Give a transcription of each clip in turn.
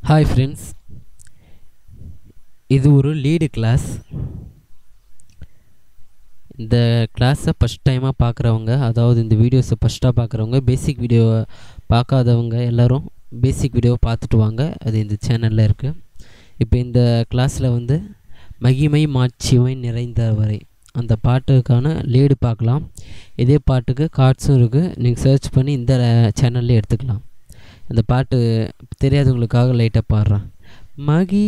hi friends இது ஒரு lead class இந்த கிளாஸை ஃபஸ்ட் டைமாக பார்க்குறவங்க அதாவது இந்த வீடியோஸை ஃபஸ்ட்டாக பார்க்குறவங்க பேசிக் வீடியோவை பார்க்காதவங்க எல்லோரும் பேசிக் வீடியோவை பார்த்துட்டு வாங்க அது இந்த சேனலில் இருக்குது இப்போ இந்த கிளாஸில் வந்து மகிமை மாட்சிமை நிறைந்தவரை அந்த பாட்டுக்கான லீடு பார்க்கலாம் இதே பாட்டுக்கு கார்ட்ஸும் இருக்குது நீங்கள் சர்ச் பண்ணி இந்த சேனல்லே எடுத்துக்கலாம் அந்த பாட்டு தெரியாதவங்களுக்காக லைட்டாக பாடுறேன் மகி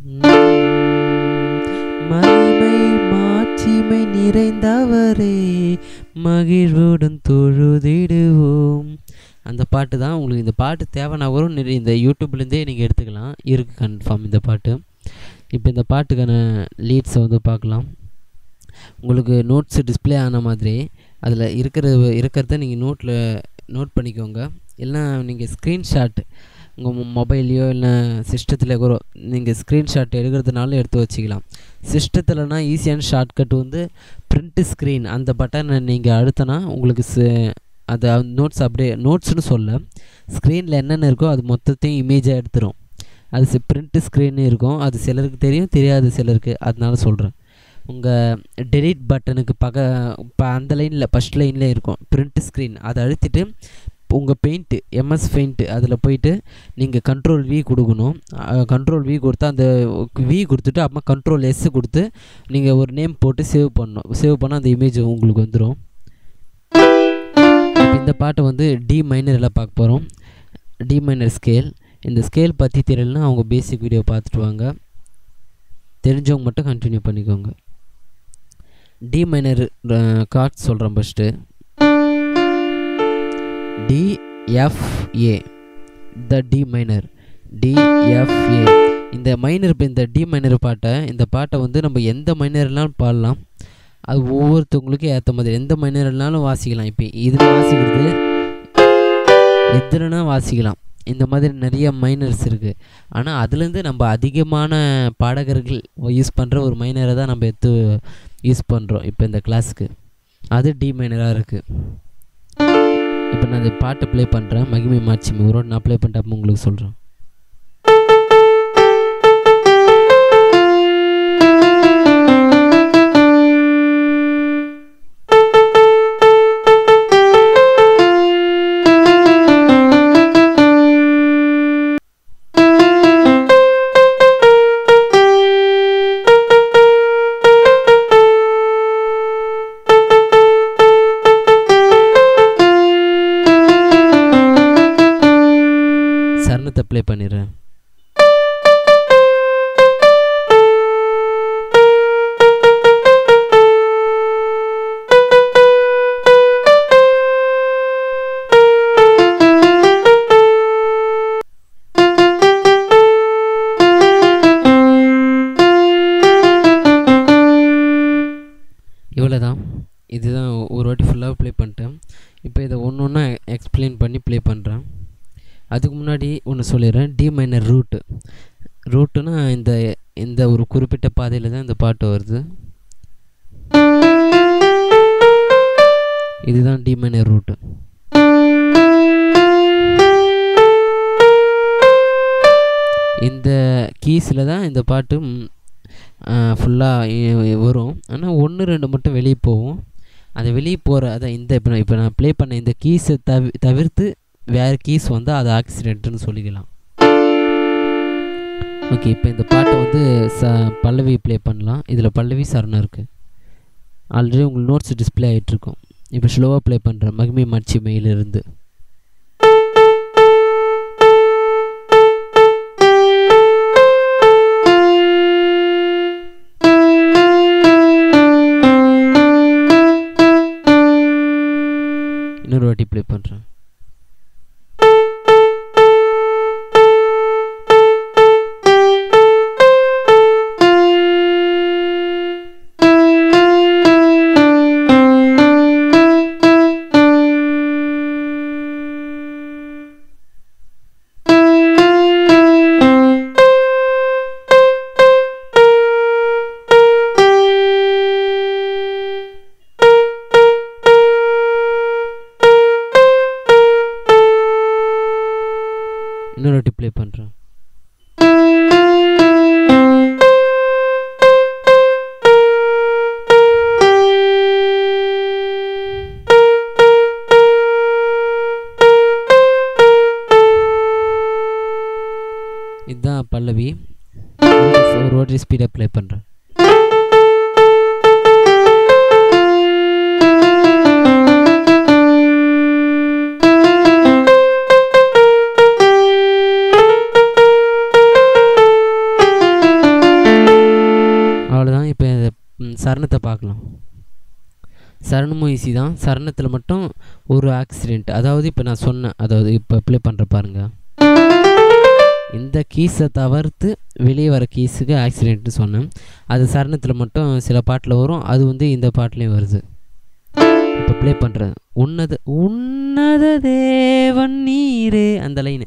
மகிமை மாட்சிமை நிறைந்தவரே மகிழ்வுடன் தொழுதிடுவோம் அந்த பாட்டு தான் உங்களுக்கு இந்த பாட்டு தேவைன்னா கூட நிறைய இந்த யூடியூப்லேருந்தே நீங்கள் எடுத்துக்கலாம் இருக்குது கன்ஃபார்ம் இந்த பாட்டு இப்போ இந்த பாட்டுக்கான லீட்ஸை வந்து பார்க்கலாம் உங்களுக்கு நோட்ஸு டிஸ்பிளே ஆன மாதிரி அதில் இருக்கிற இருக்கிறத நீங்கள் நோட்டில் நோட் பண்ணிக்கோங்க இல்லைனா நீங்கள் ஸ்க்ரீன்ஷாட் உங்கள் மொபைல்லையோ இல்லை சிஸ்டத்தில் கூட நீங்கள் ஸ்க்ரீன்ஷாட் எடுக்கிறதுனால எடுத்து வச்சுக்கலாம் சிஸ்டத்தில்னா ஈஸியான ஷார்ட்கட் வந்து ப்ரிண்ட்டு ஸ்க்ரீன் அந்த பட்டனை நீங்கள் அழுத்தினா உங்களுக்கு அது நோட்ஸ் அப்படியே நோட்ஸ்னு சொல்ல ஸ்க்ரீனில் என்னென்ன இருக்கோ அது மொத்தத்தையும் இமேஜாக எடுத்துரும் அது ப்ரிண்ட்டு ஸ்க்ரீன் இருக்கும் அது சிலருக்கு தெரியும் தெரியாது சிலருக்கு அதனால சொல்கிறேன் உங்கள் டெலிட் பட்டனுக்கு பக்க இப்போ அந்த லைனில் ஃபஸ்ட் லைனில் இருக்கும் ப்ரிண்ட் ஸ்க்ரீன் அதை அழுத்திட்டு உங்கள் பெயிண்ட்டு எம்எஸ் பெயிண்ட்டு அதில் போயிட்டு நீங்கள் கண்ட்ரோல் வி கொடுக்கணும் கண்ட்ரோல் வி கொடுத்தா அந்த வி கொடுத்துட்டு அப்புறமா கண்ட்ரோல் எஸ் கொடுத்து நீங்கள் ஒரு நேம் போட்டு சேவ் பண்ணணும் சேவ் பண்ணால் அந்த இமேஜ் உங்களுக்கு வந்துடும் இந்த பாட்டை வந்து டி மைனரில் பார்க்க போகிறோம் டி மைனர் ஸ்கேல் இந்த ஸ்கேல் பற்றி தெரியலனா அவங்க பேசிக் வீடியோ பார்த்துட்டு வாங்க தெரிஞ்சவங்க மட்டும் கண்டினியூ பண்ணிக்கோங்க டி மைனர் கார்ட்ஸ் சொல்கிறேன் first D F A the D minor D F A இந்த மைனர் இப்போ இந்த டி மைனர் பாட்டை இந்த பாட்டை வந்து நம்ம எந்த மைனர்னாலும் பாடலாம் அது ஒவ்வொருத்தவங்களுக்கும் ஏற்ற மாதிரி எந்த மைனர்னாலும் வாசிக்கலாம் இப்போ இதில் வாசிக்கிறது எதுலனா வாசிக்கலாம் இந்த மாதிரி நிறைய மைனர்ஸ் இருக்குது ஆனால் அதுலேருந்து நம்ம அதிகமான பாடகர்கள் யூஸ் பண்ணுற ஒரு மைனரை தான் நம்ம எடுத்து யூஸ் பண்ணுறோம் இப்போ இந்த கிளாஸுக்கு அது டி மைனராக இருக்குது இப்போ நான் இந்த பாட்டை ப்ளே பண்ணுறேன் மகிமை மாட்சிமை ஒரு நான் ப்ளே பண்ணிட்டு அப்போ உங்களுக்கு சொல்கிறேன் சரணத்தை ப்ளே பண்ணிடுறேன் இவ்வளோ தான் இதுதான் ஒரு வாட்டி ஃபுல்லாக ப்ளே பண்ணிட்டேன் இப்போ இதை ஒன்று ஒன்றா எக்ஸ்பிளைன் பண்ணி ப்ளே பண்ணுறேன் அதுக்கு முன்னாடி ஒன்று சொல்லிடுறேன் டி மைனர் ரூட்டு ரூட்டுனா இந்த இந்த ஒரு குறிப்பிட்ட பாதையில் தான் இந்த பாட்டு வருது இதுதான் டி மைனர் ரூட்டு இந்த கீஸில் தான் இந்த பாட்டு ஃபுல்லாக வரும் ஆனால் ஒன்று ரெண்டு மட்டும் வெளியே போகும் அந்த வெளியே போகிற அதான் இந்த இப்போ நான் இப்போ நான் ப்ளே பண்ண இந்த கீஸை தவி தவிர்த்து வேறு கீஸ் வந்து அது ஆக்சிடென்ட்னு சொல்லிக்கலாம் ஓகே இப்போ இந்த பாட்டை வந்து ச பல்லவி ப்ளே பண்ணலாம் இதில் பல்லவி சரணம் இருக்குது ஆல்ரெடி உங்களுக்கு நோட்ஸ் டிஸ்பிளே ஆகிட்டுருக்கும் இப்போ ஸ்லோவாக ப்ளே பண்ணுறேன் மகிமை மாட்சி மெயிலிருந்து இன்னொரு வாட்டி ப்ளே பண்ணுறேன் இன்னொரு வாட்டி ப்ளே பண்ணுறேன் பேட்டரி ஸ்பீடாக ப்ளே பண்ணுறேன் அவ்வளோதான் இப்போ இந்த ம், சரணத்தை பார்க்கலாம் சரணமும் ஈஸி தான் சரணத்தில் மட்டும் ஒரு ஆக்சிடெண்ட் அதாவது இப்போ நான் சொன்னேன் அதாவது இப்போ ப்ளே பண்ணுற பாருங்க இந்த கீஸை தவிர்த்து வெளியே வர கீஸுக்கு ஆக்சிடென்ட்னு சொன்னேன் அது சரணத்தில் மட்டும் சில பாட்டில் வரும் அது வந்து இந்த பாட்டுலேயும் வருது இப்போ ப்ளே பண்ணுறேன் உன்னத உன்னத தேவன் நீரே அந்த லைனு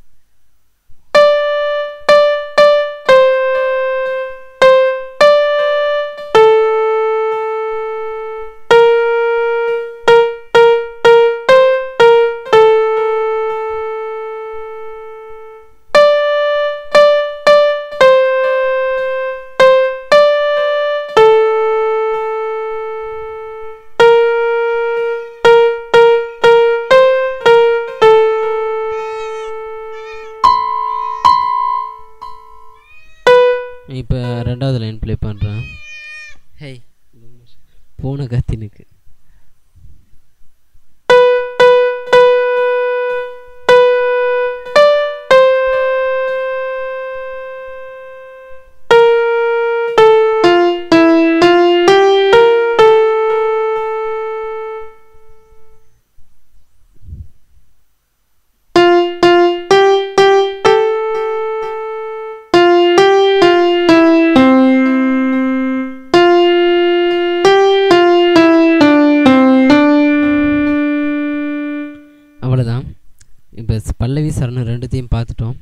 இப்போ ரெண்டாவது லைன் ப்ளே பண்ணுறேன் ஹேய் பூனை கத்தினுக்கு அவ்வளோதான் இப்போ பல்லவி சரணம் ரெண்டுத்தையும் பார்த்துட்டோம்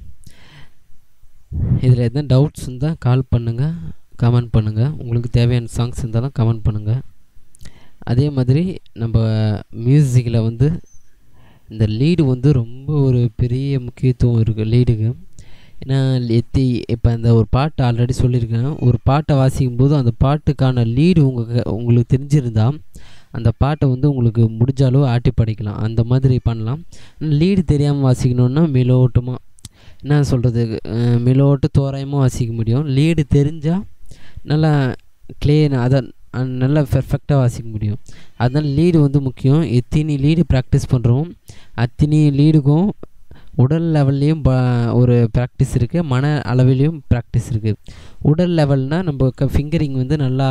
இதில் எதுவும் டவுட்ஸ் இருந்தால் கால் பண்ணுங்கள் கமெண்ட் பண்ணுங்கள் உங்களுக்கு தேவையான சாங்ஸ் இருந்தாலும் கமெண்ட் பண்ணுங்கள் அதே மாதிரி நம்ம மியூசிக்கில் வந்து இந்த லீடு வந்து ரொம்ப ஒரு பெரிய முக்கியத்துவம் இருக்குது லீடுக்கு ஏன்னா எத்தி இப்போ அந்த ஒரு பாட்டு ஆல்ரெடி சொல்லியிருக்கேன் ஒரு பாட்டை வாசிக்கும் போது அந்த பாட்டுக்கான லீடு உங்கள் உங்களுக்கு தெரிஞ்சிருந்தா அந்த பாட்டை வந்து உங்களுக்கு முடிஞ்ச அளவு ஆட்டி படிக்கலாம் அந்த மாதிரி பண்ணலாம் லீடு தெரியாமல் வாசிக்கணுன்னா மெலோட்டமாக என்ன சொல்கிறது மெலோட்டு தோராயமாக வாசிக்க முடியும் லீடு தெரிஞ்சால் நல்லா க்ளீன் அதை அஹ் நல்லா பெர்ஃபெக்டாக வாசிக்க முடியும் அதனால் லீடு வந்து முக்கியம் எத்தனை லீடு ப்ராக்டிஸ் பண்ணுறோம் அத்தனை லீடுக்கும் உடல் லெவல்லையும் ப ஒரு ப்ராக்டிஸ் இருக்குது மன அளவிலையும் ப்ராக்டிஸ் இருக்குது உடல் லெவல்னால் நம்ம க ஃபிங்கரிங் வந்து நல்லா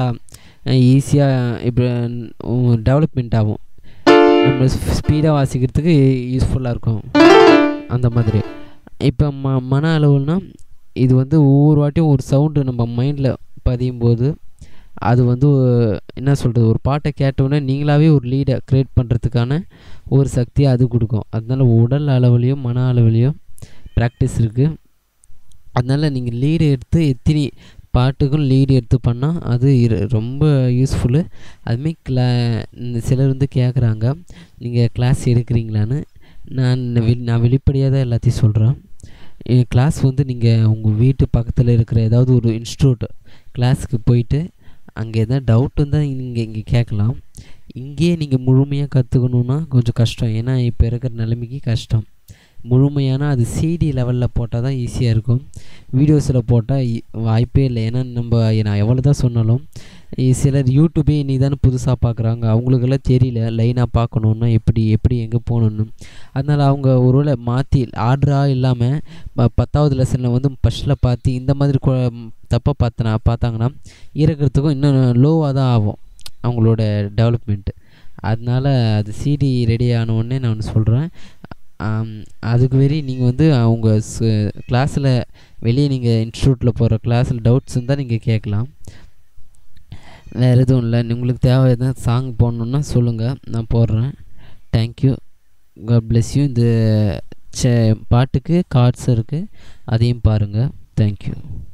ஈஸியாக இப்போ டெவலப்மெண்ட் ஆகும் நம்ம ஸ்பீடாக வாசிக்கிறதுக்கு யூஸ்ஃபுல்லாக இருக்கும் அந்த மாதிரி இப்போ ம மன அளவுனா இது வந்து ஒவ்வொரு வாட்டியும் ஒரு சவுண்டு நம்ம மைண்டில் பதியும் போது அது வந்து என்ன சொல்கிறது ஒரு பாட்டை கேட்டோன்னே நீங்களாகவே ஒரு லீடை க்ரியேட் பண்ணுறதுக்கான ஒரு சக்தியை அது கொடுக்கும் அதனால உடல் அளவுலேயும் மன அளவுலேயும் ப்ராக்டிஸ் இருக்குது அதனால் நீங்கள் லீடு எடுத்து எத்தனை பாட்டுக்கும் லீடு எடுத்து பண்ணால் அது இரு- ரொம்ப யூஸ்ஃபுல்லு அதுமாரி கிளா இந்த சிலர் வந்து கேட்குறாங்க நீங்கள் கிளாஸ் எடுக்கிறீங்களான்னு நான் வெளி நான் வெளிப்படையாக தான் எல்லாத்தையும் சொல்கிறேன் கிளாஸ் வந்து நீங்கள் உங்கள் வீட்டு பக்கத்தில் இருக்கிற ஏதாவது ஒரு இன்ஸ்டியூட் கிளாஸுக்கு போயிட்டு அங்கே எதாவது டவுட் இருந்தால் நீங்கள் இங்கே கேட்கலாம் இங்கேயே நீங்கள் முழுமையாக கற்றுக்கணுன்னா கொஞ்சம் கஷ்டம் ஏன்னா இப்போ இருக்கிற நிலைமைக்கு கஷ்டம் முழுமையான அது சிடி லெவலில் போட்டால் தான் ஈஸியாக இருக்கும் வீடியோஸில் போட்டால் வாய்ப்பே இல்லை ஏன்னா நம்ம நான் எவ்வளோ தான் சொன்னாலும் இ- சிலர் யூடியூபே நீ தானே புதுசாக பார்க்குறாங்க அவங்களுக்கெல்லாம் தெரியல லைனாக பார்க்கணுன்னா எப்படி எப்படி எங்கே போகணுன்னு அதனால் அவங்க ஒருவேளை மாற்றி ஆர்டராக இல்லாமல் ப- பத்தாவது லெசனில் வந்து ஃபஸ்ட்டில் பார்த்து இந்த மாதிரி தப்பாக பார்த்தனா பார்த்தாங்கன்னா இறக்கிறதுக்கும் இன்னும் லோவாக தான் ஆகும் அவங்களோட டெவலப்மெண்ட்டு அதனால் அது சிடி ரெடி ஆன உடனே நான் ஒன்று சொல்கிறேன் அதுக்கு வெறி நீங்கள் வந்து அவங்க கிளாஸில் வெளியே நீங்கள் இன்ஸ்டியூட்டில் போகிற கிளாஸில் டவுட்ஸ் இருந்தால் நீங்கள் கேட்கலாம் வேறு எதுவும் இல்லை உங்களுக்கு தேவை எதாவது சாங் போடணுன்னா சொல்லுங்கள் நான் போடுறேன் தேங்க்யூ God bless you இந்த சே பாட்டுக்கு கார்ட்ஸ் இருக்குது அதையும் பாருங்கள் தேங்க்யூ